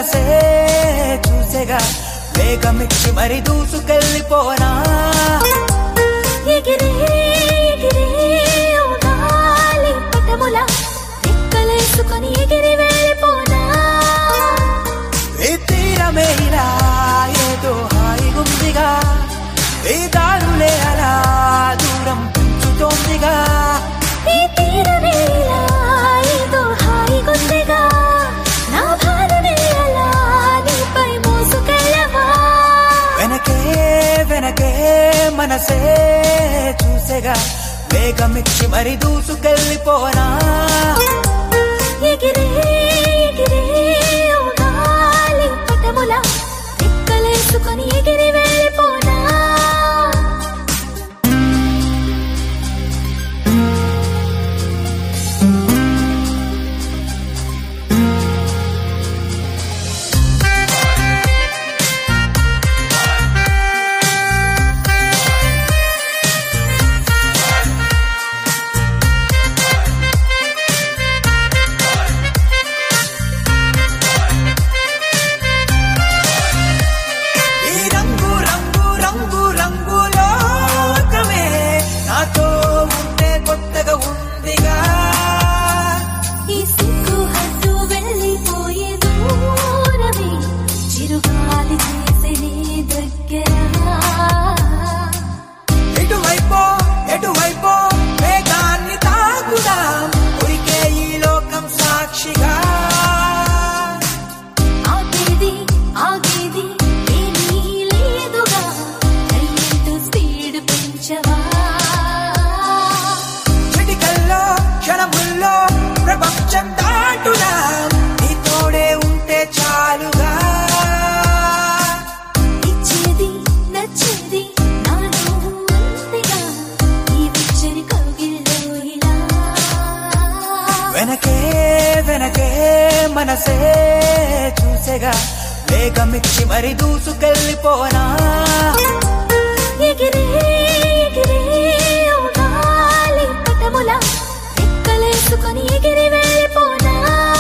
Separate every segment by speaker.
Speaker 1: మనసే చూసేగా వేగమిచ్చి మరి దూసుకెళ్ళిపోనా
Speaker 2: ఎగిరే ఎగిరే ఓ గాలి పటముల రెక్కలేసుకొని ఎగిరి వెళ్ళిపోనా
Speaker 1: ఏ తీరమే ఇలా ఏదో హాయిగుందిగా ఏ దారులే అలా దూరం పెంచుతోందిగా
Speaker 2: ఈ తీరవేళ ఏదో హాయిగుందిగా నా భారమే అలా నీపై మోసుకెళ్ళవా
Speaker 1: వెనకే వెనకే మనసే చూసేగా వేగమిచ్చి మరి దూసుకెళ్ళిపోనా
Speaker 2: ఎగిరే ఎగిరే ఓ గాలి పటముల రెక్కలేసుకొని ఎగిరి వెళ్ళిపోనా
Speaker 1: ఈ రంగు రంగు రంగు రంగులోకమే నాతో ఉంటే కొత్తగా ఉందిగా
Speaker 2: ఈ సిగ్గు హద్దు వెళ్ళిపోయే దూరమే చిరుగాలి చేసే దగ్గర
Speaker 1: ఎటువైపో ఎటువైపో వేగాన్ని తాకుదాం ఉరికే ఈ లోకం సాక్షిగా
Speaker 2: ఆగేది ఆగేది ఏమీ లేదుగా కయ్యంటూ స్పీడ్ పెంచవా
Speaker 1: చిటికల్లో క్షణముల్లో ప్రపంచం దాటుదాం నీ తోడే ఉంటే చాలుగా
Speaker 2: ఇచ్చేది నచ్చేది నాలో ఉందిగా ఈ వెచ్చని కౌగిల్లో ఇలా
Speaker 1: వెనకే వెనకే మనసే చూసేగా వేగమిచ్చి మరి దూసుకెళ్ళిపోనా
Speaker 2: ఎగిరే ఎగిరే ఓ గాలి పటముల రెక్కలేసుకొని ఎగిరి వెళ్ళిపోనా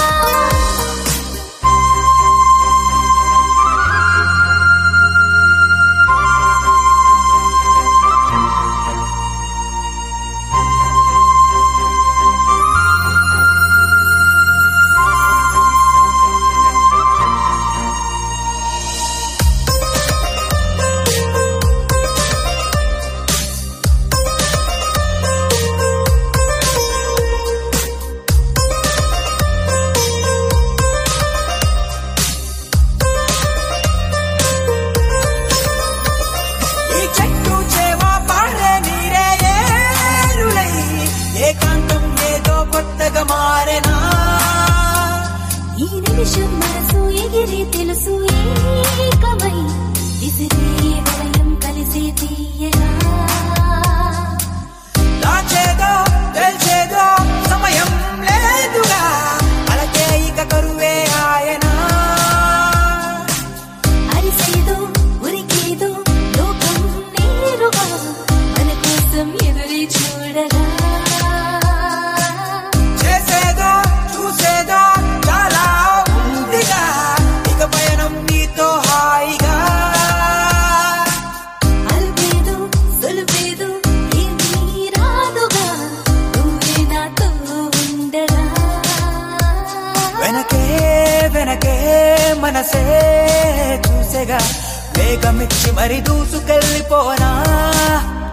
Speaker 1: ఈ చెట్టు చేమ పారే నీరే ఏరులై ఏకాంతం ఏదో కొత్తగా మారెనా
Speaker 2: ఈ నిమిషం మనసు ఎగిరి తెలుసు ఏకమై విసిరే వలయం కలిసి తీయగా
Speaker 1: దాచేదో తెలిసేదో సమయం లేదుగా అలకే ఇక కరువే ఆయనా
Speaker 2: అరిసేదో ఉరికేదో లోకం నేరుగా మన కోసం ఎదురి చూడగా
Speaker 1: చేసేదో చూసేదో చాలా ఉందిగా ఇక పయనం నీతో హాయిగా
Speaker 2: అల్పేదో సులుపేదో ఏమీ రాదుగా నువ్వే నాతో ఉండగా
Speaker 1: వెనకే వెనకే మనసే చూసేగా వేగమిచ్చి మరి దూసుకెళ్ళిపోనా